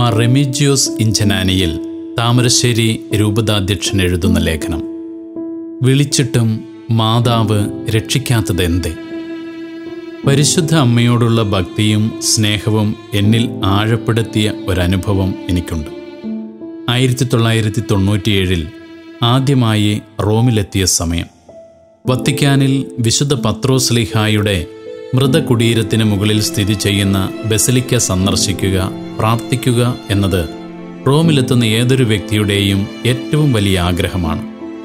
മാർ റെമിജിയോസ് ഇഞ്ചനാനിയിൽ താമരശ്ശേരി രൂപതാധ്യക്ഷൻ എഴുതുന്ന ലേഖനം വിളിച്ചിട്ടും മാതാവ് രക്ഷിക്കാത്തതെന്തേ പരിശുദ്ധ അമ്മയോടുള്ള ഭക്തിയും സ്നേഹവും എന്നിൽ ആഴപ്പെടുത്തിയ ഒരനുഭവം എനിക്കുണ്ട് ആയിരത്തി തൊള്ളായിരത്തി തൊണ്ണൂറ്റിയേഴിൽ ആദ്യമായി റോമിലെത്തിയ സമയം വത്തിക്കാനിൽ വിശുദ്ധ പത്രോസ്ലിഹായുടെ മൃതകുടീരത്തിന് മുകളിൽ സ്ഥിതി ചെയ്യുന്ന ബസലിക്ക സന്ദർശിക്കുക പ്രാർത്ഥിക്കുക എന്നത് റോമിലെത്തുന്ന ഏതൊരു വ്യക്തിയുടെയും ഏറ്റവും വലിയ ആഗ്രഹമാണ്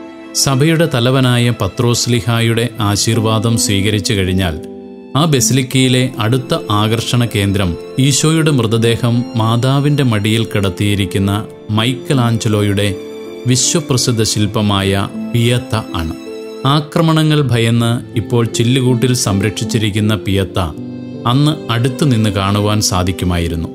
സഭയുടെ തലവനായ പത്രോസ്ലിഹായുടെ ആശീർവാദം സ്വീകരിച്ചു കഴിഞ്ഞാൽ ആ ബസിലിക്കയിലെ അടുത്ത ആകർഷണ കേന്ദ്രം ഈശോയുടെ മൃതദേഹം മാതാവിൻ്റെ മടിയിൽ കിടത്തിയിരിക്കുന്ന മൈക്കൽ ആഞ്ചലോയുടെ വിശ്വപ്രസിദ്ധ ശില്പമായ പിയത്ത ആണ് ആക്രമണങ്ങൾ ഭയന്ന് ഇപ്പോൾ ചില്ലുകൂട്ടിൽ സംരക്ഷിച്ചിരിക്കുന്ന പിയത്ത അന്ന് അടുത്തു നിന്ന് കാണുവാൻ സാധിക്കുമായിരുന്നു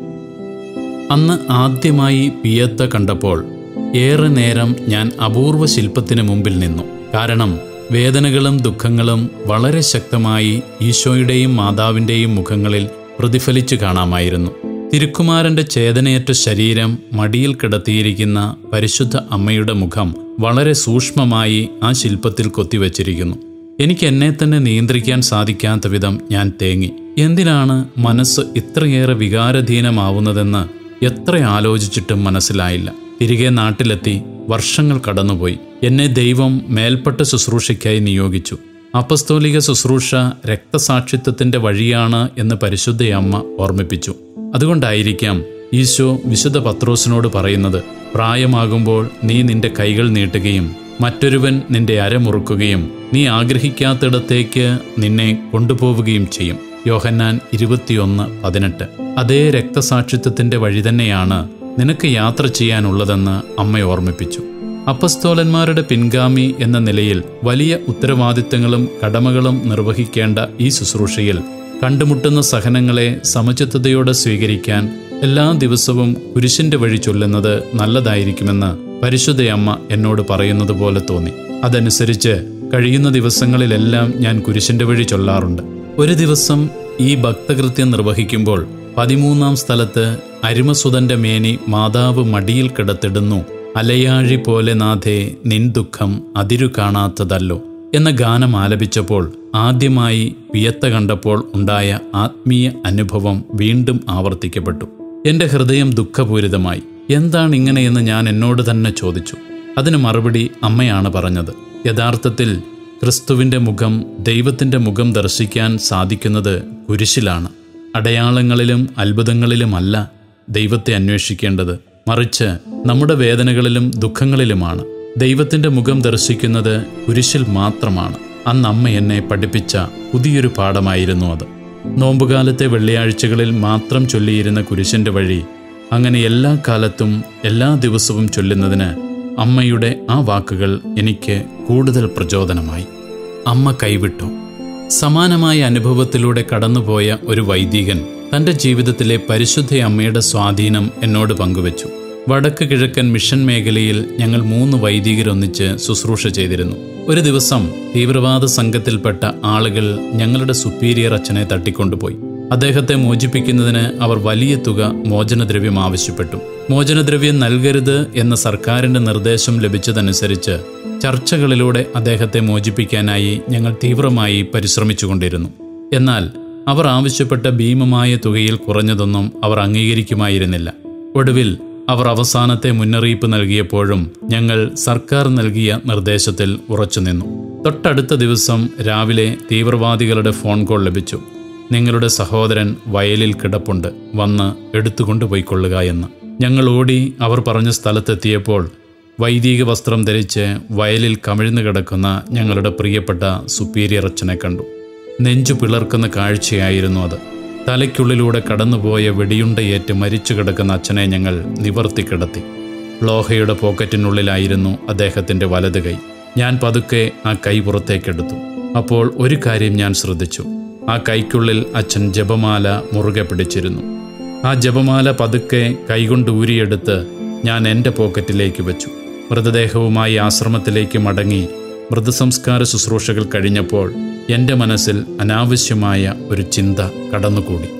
അന്ന് ആദ്യമായി പിയത്ത കണ്ടപ്പോൾ ഏറെ നേരം ഞാൻ അപൂർവ ശില്പത്തിന് മുമ്പിൽ നിന്നു കാരണം വേദനകളും ദുഃഖങ്ങളും വളരെ ശക്തമായി ഈശോയുടെയും മാതാവിൻ്റെയും മുഖങ്ങളിൽ പ്രതിഫലിച്ചു കാണാമായിരുന്നു തിരുക്കുമാരന്റെ ചേതനയേറ്റ ശരീരം മടിയിൽ കിടത്തിയിരിക്കുന്ന പരിശുദ്ധ അമ്മയുടെ മുഖം വളരെ സൂക്ഷ്മമായി ആ ശില്പത്തിൽ കൊത്തിവച്ചിരിക്കുന്നു എനിക്ക് എന്നെ തന്നെ നിയന്ത്രിക്കാൻ സാധിക്കാത്ത വിധം ഞാൻ തേങ്ങി എന്തിനാണ് മനസ്സ് ഇത്രയേറെ വികാരധീനമാവുന്നതെന്ന് എത്ര ആലോചിച്ചിട്ടും മനസ്സിലായില്ല തിരികെ നാട്ടിലെത്തി വർഷങ്ങൾ കടന്നുപോയി എന്നെ ദൈവം മേൽപ്പെട്ട ശുശ്രൂഷയ്ക്കായി നിയോഗിച്ചു അപസ്തോലിക ശുശ്രൂഷ രക്തസാക്ഷിത്വത്തിന്റെ വഴിയാണ് എന്ന് പരിശുദ്ധയമ്മ ഓർമ്മിപ്പിച്ചു അതുകൊണ്ടായിരിക്കാം ഈശോ വിശുദ്ധ പത്രോസിനോട് പറയുന്നത് പ്രായമാകുമ്പോൾ നീ നിന്റെ കൈകൾ നീട്ടുകയും മറ്റൊരുവൻ നിന്റെ അരമുറുക്കുകയും നീ ആഗ്രഹിക്കാത്തിടത്തേക്ക് നിന്നെ കൊണ്ടുപോവുകയും ചെയ്യും യോഹന്നാൻ ഇരുപത്തിയൊന്ന് പതിനെട്ട് അതേ രക്തസാക്ഷിത്വത്തിന്റെ വഴി തന്നെയാണ് നിനക്ക് യാത്ര ചെയ്യാനുള്ളതെന്ന് അമ്മ ഓർമ്മിപ്പിച്ചു അപ്പസ്തോലന്മാരുടെ പിൻഗാമി എന്ന നിലയിൽ വലിയ ഉത്തരവാദിത്തങ്ങളും കടമകളും നിർവഹിക്കേണ്ട ഈ ശുശ്രൂഷയിൽ കണ്ടുമുട്ടുന്ന സഹനങ്ങളെ സമചിത്തതയോടെ സ്വീകരിക്കാൻ എല്ലാ ദിവസവും കുരിശിന്റെ വഴി ചൊല്ലുന്നത് നല്ലതായിരിക്കുമെന്ന് പരിശുദ്ധയമ്മ എന്നോട് പറയുന്നത് പോലെ തോന്നി അതനുസരിച്ച് കഴിയുന്ന ദിവസങ്ങളിലെല്ലാം ഞാൻ കുരിശിന്റെ വഴി ചൊല്ലാറുണ്ട് ഒരു ദിവസം ഈ ഭക്തകൃത്യം നിർവഹിക്കുമ്പോൾ പതിമൂന്നാം സ്ഥലത്ത് അരിമസുതന്റെ മേനി മാതാവ് മടിയിൽ കിടത്തിടുന്നു അലയാഴി പോലെ നാഥേ നിൻ ദുഃഖം അതിരു കാണാത്തതല്ലോ എന്ന ഗാനം ആലപിച്ചപ്പോൾ ആദ്യമായി വിയത്ത കണ്ടപ്പോൾ ഉണ്ടായ ആത്മീയ അനുഭവം വീണ്ടും ആവർത്തിക്കപ്പെട്ടു എന്റെ ഹൃദയം ദുഃഖപൂരിതമായി എന്താണ് ഇങ്ങനെയെന്ന് ഞാൻ എന്നോട് തന്നെ ചോദിച്ചു അതിന് മറുപടി അമ്മയാണ് പറഞ്ഞത് യഥാർത്ഥത്തിൽ ക്രിസ്തുവിൻ്റെ മുഖം ദൈവത്തിൻ്റെ മുഖം ദർശിക്കാൻ സാധിക്കുന്നത് കുരിശിലാണ് അടയാളങ്ങളിലും അത്ഭുതങ്ങളിലുമല്ല ദൈവത്തെ അന്വേഷിക്കേണ്ടത് മറിച്ച് നമ്മുടെ വേദനകളിലും ദുഃഖങ്ങളിലുമാണ് ദൈവത്തിൻ്റെ മുഖം ദർശിക്കുന്നത് കുരിശിൽ മാത്രമാണ് അന്ന് അമ്മ എന്നെ പഠിപ്പിച്ച പുതിയൊരു പാഠമായിരുന്നു അത് നോമ്പുകാലത്തെ വെള്ളിയാഴ്ചകളിൽ മാത്രം ചൊല്ലിയിരുന്ന കുരിശിൻ്റെ വഴി അങ്ങനെ എല്ലാ കാലത്തും എല്ലാ ദിവസവും ചൊല്ലുന്നതിന് അമ്മയുടെ ആ വാക്കുകൾ എനിക്ക് കൂടുതൽ പ്രചോദനമായി അമ്മ കൈവിട്ടു സമാനമായ അനുഭവത്തിലൂടെ കടന്നുപോയ ഒരു വൈദികൻ തൻ്റെ ജീവിതത്തിലെ പരിശുദ്ധ അമ്മയുടെ സ്വാധീനം എന്നോട് പങ്കുവച്ചു വടക്ക് കിഴക്കൻ മിഷൻ മേഖലയിൽ ഞങ്ങൾ മൂന്ന് വൈദികരൊന്നിച്ച് ശുശ്രൂഷ ചെയ്തിരുന്നു ഒരു ദിവസം തീവ്രവാദ സംഘത്തിൽപ്പെട്ട ആളുകൾ ഞങ്ങളുടെ സുപ്പീരിയർ അച്ഛനെ തട്ടിക്കൊണ്ടുപോയി അദ്ദേഹത്തെ മോചിപ്പിക്കുന്നതിന് അവർ വലിയ തുക മോചനദ്രവ്യം ആവശ്യപ്പെട്ടു മോചനദ്രവ്യം നൽകരുത് എന്ന സർക്കാരിന്റെ നിർദ്ദേശം ലഭിച്ചതനുസരിച്ച് ചർച്ചകളിലൂടെ അദ്ദേഹത്തെ മോചിപ്പിക്കാനായി ഞങ്ങൾ തീവ്രമായി പരിശ്രമിച്ചുകൊണ്ടിരുന്നു എന്നാൽ അവർ ആവശ്യപ്പെട്ട ഭീമമായ തുകയിൽ കുറഞ്ഞതൊന്നും അവർ അംഗീകരിക്കുമായിരുന്നില്ല ഒടുവിൽ അവർ അവസാനത്തെ മുന്നറിയിപ്പ് നൽകിയപ്പോഴും ഞങ്ങൾ സർക്കാർ നൽകിയ നിർദ്ദേശത്തിൽ ഉറച്ചുനിന്നു തൊട്ടടുത്ത ദിവസം രാവിലെ തീവ്രവാദികളുടെ ഫോൺ കോൾ ലഭിച്ചു നിങ്ങളുടെ സഹോദരൻ വയലിൽ കിടപ്പുണ്ട് വന്ന് എടുത്തുകൊണ്ടുപോയിക്കൊള്ളുക എന്ന് ഞങ്ങൾ ഓടി അവർ പറഞ്ഞ സ്ഥലത്തെത്തിയപ്പോൾ വൈദിക വസ്ത്രം ധരിച്ച് വയലിൽ കമിഴ്ന്നു കിടക്കുന്ന ഞങ്ങളുടെ പ്രിയപ്പെട്ട സുപ്പീരിയർ അച്ഛനെ കണ്ടു നെഞ്ചു പിളർക്കുന്ന കാഴ്ചയായിരുന്നു അത് തലയ്ക്കുള്ളിലൂടെ കടന്നുപോയ വെടിയുണ്ടയേറ്റ് മരിച്ചു കിടക്കുന്ന അച്ഛനെ ഞങ്ങൾ നിവർത്തി കിടത്തി ലോഹയുടെ പോക്കറ്റിനുള്ളിലായിരുന്നു അദ്ദേഹത്തിൻ്റെ വലത് കൈ ഞാൻ പതുക്കെ ആ കൈ പുറത്തേക്കെടുത്തു അപ്പോൾ ഒരു കാര്യം ഞാൻ ശ്രദ്ധിച്ചു ആ കൈക്കുള്ളിൽ അച്ഛൻ ജപമാല മുറുകെ പിടിച്ചിരുന്നു ആ ജപമാല പതുക്കെ കൈകൊണ്ട് ഊരിയെടുത്ത് ഞാൻ എൻ്റെ പോക്കറ്റിലേക്ക് വെച്ചു മൃതദേഹവുമായി ആശ്രമത്തിലേക്ക് മടങ്ങി മൃതസംസ്കാര ശുശ്രൂഷകൾ കഴിഞ്ഞപ്പോൾ എൻ്റെ മനസ്സിൽ അനാവശ്യമായ ഒരു ചിന്ത കടന്നുകൂടി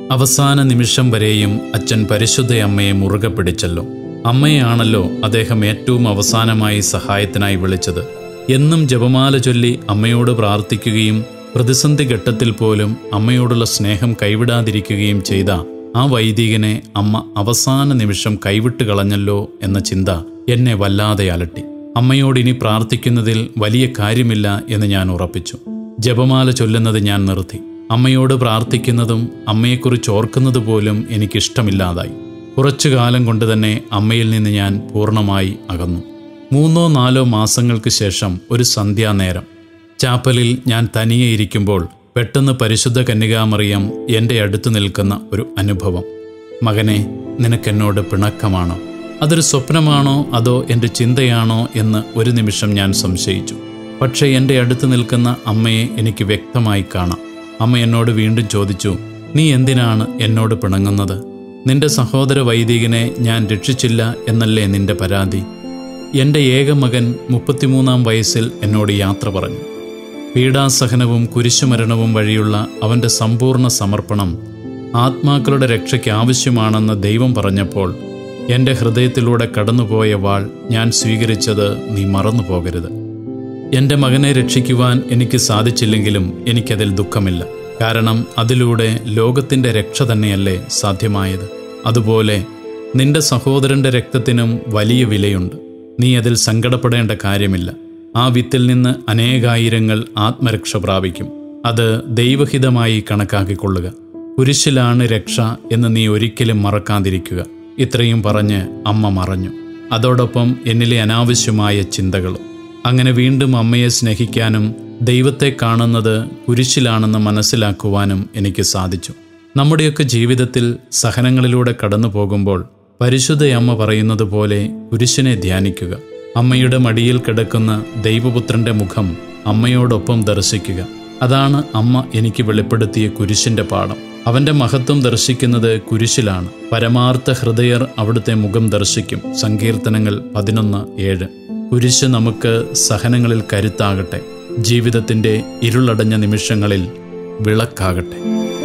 അവസാന നിമിഷം വരെയും അച്ഛൻ പരിശുദ്ധ അമ്മയെ മുറുകെ പിടിച്ചല്ലോ അമ്മയാണല്ലോ അദ്ദേഹം ഏറ്റവും അവസാനമായി സഹായത്തിനായി വിളിച്ചത് എന്നും ജപമാല ചൊല്ലി അമ്മയോട് പ്രാർത്ഥിക്കുകയും പ്രതിസന്ധി ഘട്ടത്തിൽ പോലും അമ്മയോടുള്ള സ്നേഹം കൈവിടാതിരിക്കുകയും ചെയ്ത ആ വൈദികനെ അമ്മ അവസാന നിമിഷം കൈവിട്ട് കളഞ്ഞല്ലോ എന്ന ചിന്ത എന്നെ വല്ലാതെ അലട്ടി അമ്മയോട് ഇനി പ്രാർത്ഥിക്കുന്നതിൽ വലിയ കാര്യമില്ല എന്ന് ഞാൻ ഉറപ്പിച്ചു ജപമാല ചൊല്ലുന്നത് ഞാൻ നിർത്തി അമ്മയോട് പ്രാർത്ഥിക്കുന്നതും അമ്മയെക്കുറിച്ച് ഓർക്കുന്നത് പോലും എനിക്കിഷ്ടമില്ലാതായി കുറച്ചു കാലം കൊണ്ട് തന്നെ അമ്മയിൽ നിന്ന് ഞാൻ പൂർണ്ണമായി അകന്നു മൂന്നോ നാലോ മാസങ്ങൾക്ക് ശേഷം ഒരു സന്ധ്യാനേരം ചാപ്പലിൽ ഞാൻ തനിയെ ഇരിക്കുമ്പോൾ പെട്ടെന്ന് പരിശുദ്ധ കന്യകാമറിയം എൻ്റെ അടുത്ത് നിൽക്കുന്ന ഒരു അനുഭവം മകനെ നിനക്കെന്നോട് പിണക്കമാണോ അതൊരു സ്വപ്നമാണോ അതോ എൻ്റെ ചിന്തയാണോ എന്ന് ഒരു നിമിഷം ഞാൻ സംശയിച്ചു പക്ഷേ എൻ്റെ അടുത്ത് നിൽക്കുന്ന അമ്മയെ എനിക്ക് വ്യക്തമായി കാണാം അമ്മ എന്നോട് വീണ്ടും ചോദിച്ചു നീ എന്തിനാണ് എന്നോട് പിണങ്ങുന്നത് നിന്റെ സഹോദര വൈദികനെ ഞാൻ രക്ഷിച്ചില്ല എന്നല്ലേ നിന്റെ പരാതി എൻ്റെ ഏക മകൻ മുപ്പത്തിമൂന്നാം വയസ്സിൽ എന്നോട് യാത്ര പറഞ്ഞു പീഡാസഹനവും കുരിശുമരണവും വഴിയുള്ള അവൻ്റെ സമ്പൂർണ്ണ സമർപ്പണം ആത്മാക്കളുടെ രക്ഷയ്ക്ക് ആവശ്യമാണെന്ന് ദൈവം പറഞ്ഞപ്പോൾ എൻ്റെ ഹൃദയത്തിലൂടെ കടന്നുപോയ വാൾ ഞാൻ സ്വീകരിച്ചത് നീ മറന്നു പോകരുത് എൻ്റെ മകനെ രക്ഷിക്കുവാൻ എനിക്ക് സാധിച്ചില്ലെങ്കിലും എനിക്കതിൽ ദുഃഖമില്ല കാരണം അതിലൂടെ ലോകത്തിൻ്റെ രക്ഷ തന്നെയല്ലേ സാധ്യമായത് അതുപോലെ നിന്റെ സഹോദരൻ്റെ രക്തത്തിനും വലിയ വിലയുണ്ട് നീ അതിൽ സങ്കടപ്പെടേണ്ട കാര്യമില്ല ആ വിത്തിൽ നിന്ന് അനേകായിരങ്ങൾ ആത്മരക്ഷ പ്രാപിക്കും അത് ദൈവഹിതമായി കണക്കാക്കിക്കൊള്ളുക കുരിശിലാണ് രക്ഷ എന്ന് നീ ഒരിക്കലും മറക്കാതിരിക്കുക ഇത്രയും പറഞ്ഞ് അമ്മ മറഞ്ഞു അതോടൊപ്പം എന്നിലെ അനാവശ്യമായ ചിന്തകളും അങ്ങനെ വീണ്ടും അമ്മയെ സ്നേഹിക്കാനും ദൈവത്തെ കാണുന്നത് കുരിശിലാണെന്ന് മനസ്സിലാക്കുവാനും എനിക്ക് സാധിച്ചു നമ്മുടെയൊക്കെ ജീവിതത്തിൽ സഹനങ്ങളിലൂടെ കടന്നു പോകുമ്പോൾ പരിശുദ്ധ അമ്മ പറയുന്നത് പോലെ കുരിശിനെ ധ്യാനിക്കുക അമ്മയുടെ മടിയിൽ കിടക്കുന്ന ദൈവപുത്രന്റെ മുഖം അമ്മയോടൊപ്പം ദർശിക്കുക അതാണ് അമ്മ എനിക്ക് വെളിപ്പെടുത്തിയ കുരിശിന്റെ പാഠം അവന്റെ മഹത്വം ദർശിക്കുന്നത് കുരിശിലാണ് പരമാർത്ഥ ഹൃദയർ അവിടുത്തെ മുഖം ദർശിക്കും സങ്കീർത്തനങ്ങൾ പതിനൊന്ന് ഏഴ് കുരിശ് നമുക്ക് സഹനങ്ങളിൽ കരുത്താകട്ടെ ജീവിതത്തിൻ്റെ ഇരുളടഞ്ഞ നിമിഷങ്ങളിൽ വിളക്കാകട്ടെ